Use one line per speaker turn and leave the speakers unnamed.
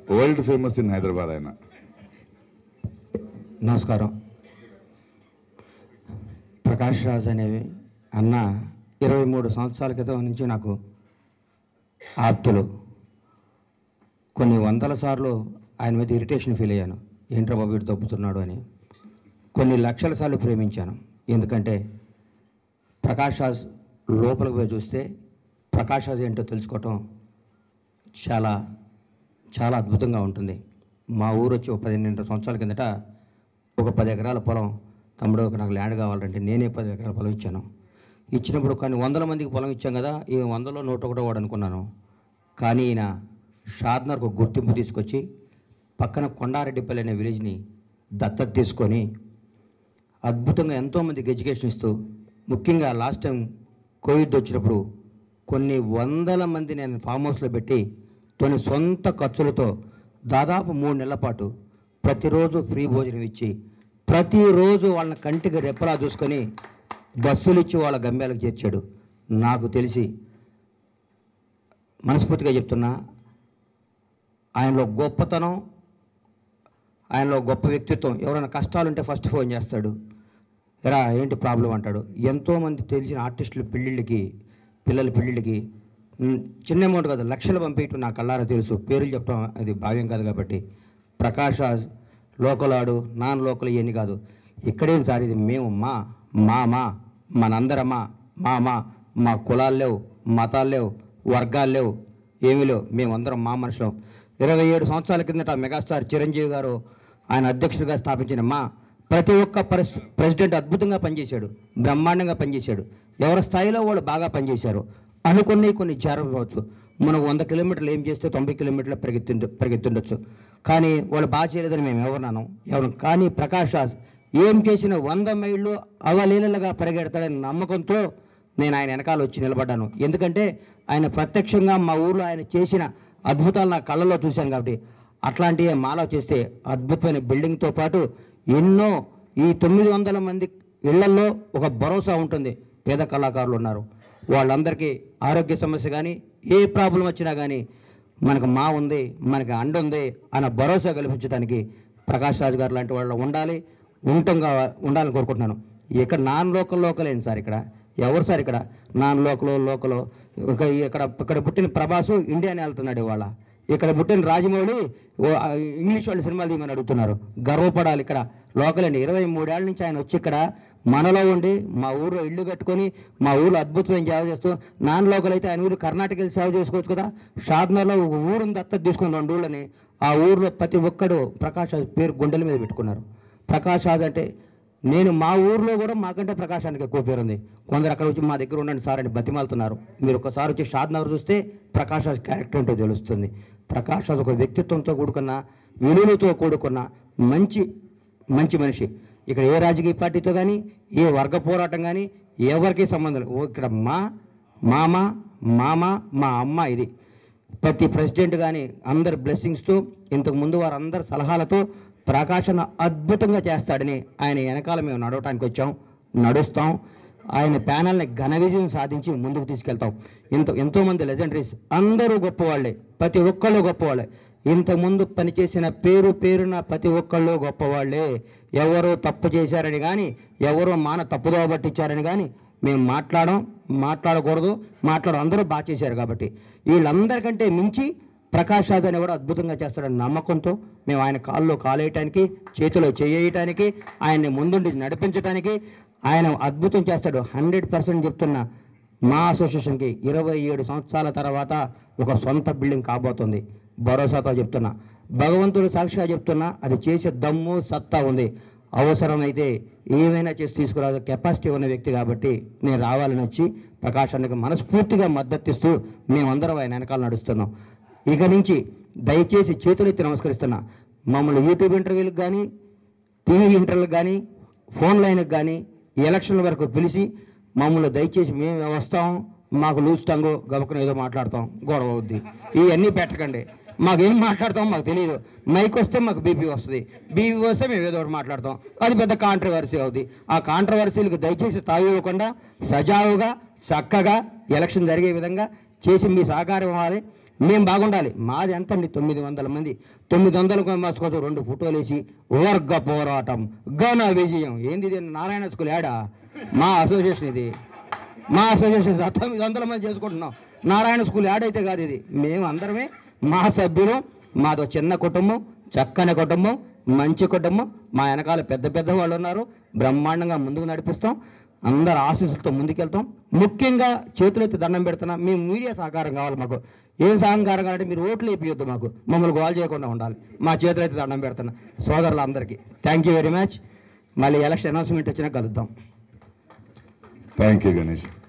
world famous in Hyderabad ఆయన
నమస్కారం ప్రకాష్ రాజ్ అనేవి అన్న ఇరవై మూడు సంవత్సరాల క్రితం నుంచి నాకు ఆప్తులు కొన్ని వందల సార్లు ఆయన మీద ఇరిటేషన్ ఫీల్ అయ్యాను ఏంట్రా బాబు వీడు తప్పుతున్నాడు అని కొన్ని లక్షల సార్లు ప్రేమించాను ఎందుకంటే ప్రకాష్ రాజ్ లోపలికి పోయి చూస్తే ప్రకాష్ రాజ్ ఏంటో తెలుసుకోవటం చాలా చాలా అద్భుతంగా ఉంటుంది మా ఊరు వచ్చి ఒక పదిహేను సంవత్సరాల కిందట ఒక పది ఎకరాల పొలం తమ్ముడు ఒక నాకు ల్యాండ్ కావాలంటే నేనే పది ఎకరాల పొలం ఇచ్చాను ఇచ్చినప్పుడు కానీ వందల మందికి పొలం ఇచ్చాం కదా ఈ వందలో నూట ఒకటో వాడు అనుకున్నాను కానీ ఈయన షాద్నర్కు ఒక గుర్తింపు తీసుకొచ్చి పక్కన కొండారెడ్డిపల్లి అనే విలేజ్ని దత్తత తీసుకొని అద్భుతంగా ఎంతోమందికి ఎడ్యుకేషన్ ఇస్తూ ముఖ్యంగా లాస్ట్ టైం కోవిడ్ వచ్చినప్పుడు కొన్ని వందల మంది నేను ఫామ్ హౌస్లో పెట్టి కొన్ని సొంత ఖర్చులతో దాదాపు మూడు నెలల పాటు ప్రతిరోజు ఫ్రీ భోజనం ఇచ్చి ప్రతిరోజు వాళ్ళని కంటికి రెప్పలా చూసుకొని బస్సులు ఇచ్చి వాళ్ళ గమ్యాలకు చేర్చాడు నాకు తెలిసి మనస్ఫూర్తిగా చెప్తున్నా ఆయనలో గొప్పతనం ఆయనలో గొప్ప వ్యక్తిత్వం ఎవరైనా కష్టాలు ఉంటే ఫస్ట్ ఫోన్ చేస్తాడు ఎరా ఏంటి ప్రాబ్లం అంటాడు ఎంతోమంది తెలిసిన ఆర్టిస్టులు పెళ్ళిళ్ళకి పిల్లల పెళ్ళిళ్ళకి ఉమ్, చిన్న అమౌంట్ కాదు లక్షలు పంపించడం నా కళ్ళారా తెలుసు పేర్లు చెప్పడం అది భావ్యం కాదు కాబట్టి ప్రకాష్ రాజ్ లోకల్ ఆడు నాన్ లోకల్ ఇవన్నీ కాదు ఇక్కడేం సార్ ఇది మేము మా మా మా మనందరమ్మా మా మా మా కులాలు లేవు మతాలు లేవు వర్గాలు లేవు ఏమీ లేవు మేమందరం మా మనుషులం ఇరవై ఏడు సంవత్సరాల కిందట మెగాస్టార్ చిరంజీవి గారు ఆయన అధ్యక్షుడిగా స్థాపించిన మా ప్రతి ఒక్క ప్రెస్ ప్రెసిడెంట్ అద్భుతంగా పనిచేశాడు బ్రహ్మాండంగా పనిచేశాడు ఎవరి స్థాయిలో వాళ్ళు బాగా పనిచేశారు అనుకుని కొన్ని జరగవచ్చు మనకు వంద కిలోమీటర్లు ఏం చేస్తే తొంభై కిలోమీటర్లు పరిగెత్తి పరిగెత్తుండొచ్చు కానీ వాళ్ళు బాగా చేయలేదని మేము ఎవరున్నాను ఎవరు కానీ ప్రకాష్ రాజ్ ఏం చేసిన వంద మైళ్ళు అవలీలలుగా పరిగెడతాడని నమ్మకంతో నేను ఆయన వెనకాల వచ్చి నిలబడ్డాను ఎందుకంటే ఆయన ప్రత్యక్షంగా మా ఊర్లో ఆయన చేసిన అద్భుతాలు నా కళ్ళలో చూశాను కాబట్టి అట్లాంటివి మాలో చేస్తే అద్భుతమైన బిల్డింగ్తో పాటు ఎన్నో ఈ తొమ్మిది వందల మంది ఇళ్లల్లో ఒక భరోసా ఉంటుంది పేద కళాకారులు ఉన్నారు వాళ్ళందరికీ ఆరోగ్య సమస్య కానీ ఏ ప్రాబ్లం వచ్చినా కానీ మనకు మా ఉంది మనకి అండ ఉంది అన్న భరోసా కల్పించడానికి ప్రకాష్ రాజ్ గారు లాంటి వాళ్ళు ఉండాలి ఉండటంగా ఉండాలని కోరుకుంటున్నాను ఇక్కడ నాన్ లోకల్ లోకల్ ఏంటి సార్ ఇక్కడ ఎవరు సార్ ఇక్కడ నాన్ లోకల్ లోకల్ ఇక ఇక్కడ ఇక్కడ పుట్టిన ప్రభాసు ఇండియాని వెళ్తున్నాడు ఇవాళ ఇక్కడ పుట్టిన రాజమౌళి ఓ, ఆ, ఇంగ్లీష్ వాళ్ళు సినిమాలు తీయమని అడుగుతున్నారు గర్వపడాలి ఇక్కడ లోకల్ అండి ఇరవై మూడేళ్ల నుంచి ఆయన వచ్చి ఇక్కడ మనలో ఉండి మా ఊర్లో ఇల్లు కట్టుకొని మా ఊర్లో అద్భుతమైన సేవ చేస్తూ నాన్ లోకల్ అయితే ఆయన ఊరు కర్ణాటక వెళ్ళి సేవ చేసుకోవచ్చు కదా షాద్నర్లో ఒక ఊరుని దత్తత తీసుకుని రెండు ఊళ్ళని ఆ ఊర్లో ప్రతి ఒక్కడు ప్రకాష్ రాజ్ పేరు గుండెల మీద పెట్టుకున్నారు ప్రకాష్ రాజ్ అంటే నేను మా ఊర్లో కూడా మాకంటే ప్రకాశానికి ఎక్కువ పేరు ఉంది కొందరు అక్కడ వచ్చి మా దగ్గర ఉండండి సార్ అని బతిమాలుతున్నారు మీరు ఒకసారి వచ్చి షాద్ నగర్ చూస్తే ప్రకాష్ రాజ్ క్యారెక్టర్ ఏంటో తెలుస్తుంది ప్రకాష్ రాజ్ ఒక వ్యక్తిత్వంతో కూడుకున్న విలువలతో కూడుకున్న మంచి మంచి మనిషి ఇక్కడ ఏ రాజకీయ పార్టీతో కానీ ఏ వర్గ పోరాటం కానీ ఎవరికి సంబంధం లేదు ఓ ఇక్కడ మా మామ మామ మా అమ్మ ఇది ప్రతి ప్రెసిడెంట్ కానీ అందరి బ్లెస్సింగ్స్తో ఇంతకు ముందు వారందరి సలహాలతో ప్రకాశన అద్భుతంగా చేస్తాడని ఆయన వెనకాల మేము నడవటానికి వచ్చాం నడుస్తాం ఆయన ప్యానల్ని ఘన విజయం సాధించి ముందుకు తీసుకెళ్తాం ఇంత ఎంతోమంది లెజెండరీస్ అందరూ గొప్పవాళ్ళే ప్రతి ఒక్కళ్ళు గొప్పవాళ్ళే ఇంతకుముందు పనిచేసిన పేరు పేరున ప్రతి ఒక్కళ్ళు గొప్పవాళ్ళే ఎవరో తప్పు చేశారని కానీ ఎవరో మాన తప్పుదోవ పట్టించారని కానీ మేము మాట్లాడడం మాట్లాడకూడదు మాట్లాడడం అందరూ బాగా చేశారు కాబట్టి వీళ్ళందరికంటే మించి ప్రకాష్ రాజ్ అనేవాడు అద్భుతంగా చేస్తాడని నమ్మకంతో మేము ఆయన కాల్లో కాలేయటానికి చేతిలో చేయటానికి ఆయన్ని ముందుండి నడిపించడానికి ఆయన అద్భుతం చేస్తాడు హండ్రెడ్ పర్సెంట్ చెప్తున్నా మా అసోసియేషన్కి ఇరవై ఏడు సంవత్సరాల తర్వాత ఒక సొంత బిల్డింగ్ కాబోతుంది భరోసాతో చెప్తున్నా భగవంతుడు సాక్షిగా చెప్తున్నా అది చేసే దమ్ము సత్తా ఉంది అవసరమైతే ఏమైనా చేసి తీసుకురా కెపాసిటీ ఉన్న వ్యక్తి కాబట్టి నేను రావాలని వచ్చి ప్రకాశానికి మనస్ఫూర్తిగా మద్దతు ఇస్తూ మేమందరం ఆయన వెనకాల నడుస్తున్నాం ఇక నుంచి దయచేసి చేతులెత్తి నమస్కరిస్తున్నా మమ్మల్ని యూట్యూబ్ ఇంటర్వ్యూలకు కానీ టీవీ ఇంటర్వ్యూలకు కానీ ఫోన్ లైన్కి కానీ ఈ ఎలక్షన్ల వరకు పిలిచి మమ్మల్ని దయచేసి మేము వస్తాం మాకు లూజ్ టంగు గబుకుని ఏదో మాట్లాడతాం గొడవ అవుద్ది ఇవన్నీ పెట్టకండి మాకేం మాట్లాడతాం మాకు తెలియదు మైక్ వస్తే మాకు బీపీ వస్తుంది బీపీ వస్తే మేము ఏదో ఒకటి మాట్లాడతాం అది పెద్ద కాంట్రవర్సీ అవుద్ది ఆ కాంట్రవర్సీలకు దయచేసి తావి ఇవ్వకుండా సజావుగా చక్కగా ఎలక్షన్ జరిగే విధంగా చేసి మీ సహకారం ఇవ్వాలి మేము బాగుండాలి మాది ఎంత అండి తొమ్మిది వందల మంది తొమ్మిది వందల మెంబర్స్ కోసం రెండు ఫోటోలు వేసి వర్గ పోరాటం ఘన విజయం ఏంది ఇది నారాయణ స్కూల్ యాడా మా అసోసియేషన్ ఇది మా అసోసియేషన్ తొమ్మిది వందల మంది చేసుకుంటున్నాం నారాయణ స్కూల్ యాడ్ అయితే కాదు ఇది మేము అందరమే మా సభ్యులు మాదో చిన్న కుటుంబం చక్కని కుటుంబం మంచి కుటుంబం మా వెనకాల పెద్ద పెద్ద వాళ్ళు ఉన్నారు బ్రహ్మాండంగా ముందుకు నడిపిస్తాం అందరు ఆశీస్సులతో ముందుకెళ్తాం ముఖ్యంగా చేతులెత్తి దండం పెడుతున్నాం మీ మీడియా సహకారం కావాలి మాకు ఏం సహకారం కావాలంటే మీరు ఓట్లు వేపియొద్దు మాకు మమ్మల్ని గోల్ చేయకుండా ఉండాలి మా చేతులెత్తి దండం పెడుతున్నా సోదరులందరికీ థ్యాంక్ యూ వెరీ మచ్ మళ్ళీ ఎలక్షన్ అనౌన్స్మెంట్ వచ్చినా కలుద్దాం
థ్యాంక్ యూ గణేష్